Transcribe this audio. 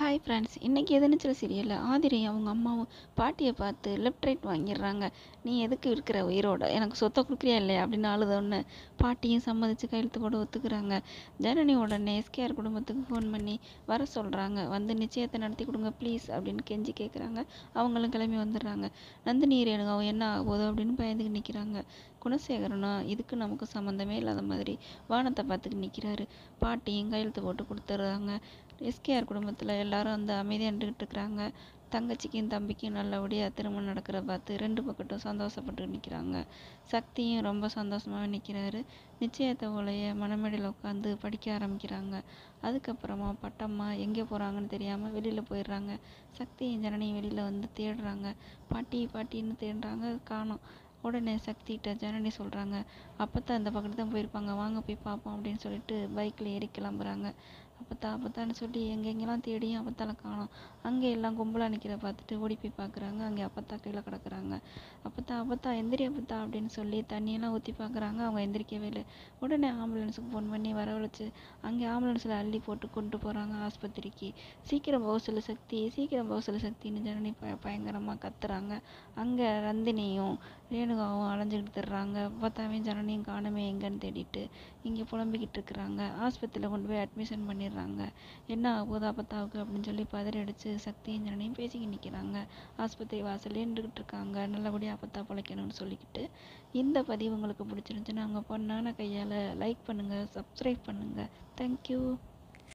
hi friends இன்றைக்கி எதிர்நீச்சல் சீரியலில் ஆதிரை அவங்க அம்மாவும் பாட்டியை பார்த்து லெஃப்ட் ரைட் வாங்கிடுறாங்க நீ எதுக்கு இருக்கிற உயிரோட எனக்கு சொத்தை கொடுக்குறியா இல்லையா அப்படின்னு அழுதோன்னு பாட்டியும் சம்மதிச்சு கையெழுத்து போட ஒத்துக்கிறாங்க ஜனனி உடனே எஸ்கேஆர் குடும்பத்துக்கு ஃபோன் பண்ணி வர சொல்கிறாங்க வந்து நிச்சயத்தை நடத்தி கொடுங்க ப்ளீஸ் அப்படின்னு கெஞ்சி கேட்குறாங்க அவங்களும் கிளம்பி வந்துடுறாங்க நந்தினி ரேணுகாவும் என்ன ஆக போகுது அப்படின்னு பயந்துக்கு நிற்கிறாங்க குணசேகரனும் இதுக்கு நமக்கு சம்மந்தமே இல்லாத மாதிரி வானத்தை பார்த்துக்கு நிற்கிறாரு பாட்டியும் கையெழுத்து போட்டு கொடுத்துட்றாங்க எஸ்கேஆர் குடும்பத்தில் எல்லாரும் வந்து அமைதியாக நின்றுக்கிட்டு இருக்கிறாங்க தங்கச்சிக்கும் தம்பிக்கும் நல்லபடியாக திருமணம் நடக்கிற பார்த்து ரெண்டு பக்கட்டும் சந்தோஷப்பட்டு நிற்கிறாங்க சக்தியும் ரொம்ப சந்தோஷமாகவே நிற்கிறாரு நிச்சயத்தை ஓலைய மணமேடையில் உட்காந்து படிக்க ஆரம்பிக்கிறாங்க அதுக்கப்புறமா பட்டம்மா எங்கே போகிறாங்கன்னு தெரியாமல் வெளியில் போயிடுறாங்க சக்தியும் ஜனனியும் வெளியில் வந்து தேடுறாங்க பாட்டி பாட்டின்னு தேடுறாங்க காணோம் உடனே சக்திகிட்ட ஜனனி சொல்கிறாங்க அப்போ இந்த பக்கத்து தான் போயிருப்பாங்க வாங்க போய் பார்ப்போம் அப்படின்னு சொல்லிட்டு பைக்கில் ஏறி கிளம்புறாங்க அப்பத்தா அப்பத்தான்னு சொல்லி எங்கெங்கெல்லாம் தேடியும் அப்பத்தால காணோம் அங்கே எல்லாம் கும்பலாக நிற்கிற பார்த்துட்டு ஓடி போய் பார்க்குறாங்க அங்கே அப்பத்தா கீழே கிடக்குறாங்க அப்பத்தா அப்பத்தா எந்திரி அப்பத்தா அப்படின்னு சொல்லி தண்ணியெல்லாம் ஊற்றி பார்க்குறாங்க அவங்க எந்திரிக்கவே இல்லை உடனே ஆம்புலன்ஸுக்கு ஃபோன் பண்ணி வரவழைச்சு அங்கே ஆம்புலன்ஸில் அள்ளி போட்டு கொண்டு போகிறாங்க ஆஸ்பத்திரிக்கு சீக்கிரம் போக சொல்லு சக்தி சீக்கிரம் போக சொல்லு சக்தின்னு ஜனனி ப பயங்கரமாக கத்துறாங்க அங்கே ரந்தினியும் ரேணுகாவும் அலைஞ்சிக்கிட்டு தர்றாங்க பார்த்தாவே ஜனனியும் காணுமே எங்கன்னு தேடிட்டு இங்கே புலம்பிக்கிட்டு இருக்கிறாங்க ஆஸ்பத்திரியில் கொண்டு போய் அட்மிஷன் பண்ணிடுறாங்க என்ன ஆகுது அப்பத்தாவுக்கு அப்படின்னு சொல்லி பதறி அடித்து சக்தியும் ஜனனியும் பேசிக்கிட்டு நிற்கிறாங்க ஆஸ்பத்திரி வாசல்லே நின்றுக்கிட்டு இருக்காங்க நல்லபடியாக அப்பத்தா பிழைக்கணும்னு சொல்லிக்கிட்டு இந்த பதிவு உங்களுக்கு பிடிச்சிருந்துச்சுன்னா உங்கள் பொண்ணான கையால் லைக் பண்ணுங்கள் சப்ஸ்கிரைப் பண்ணுங்கள் தேங்க்யூ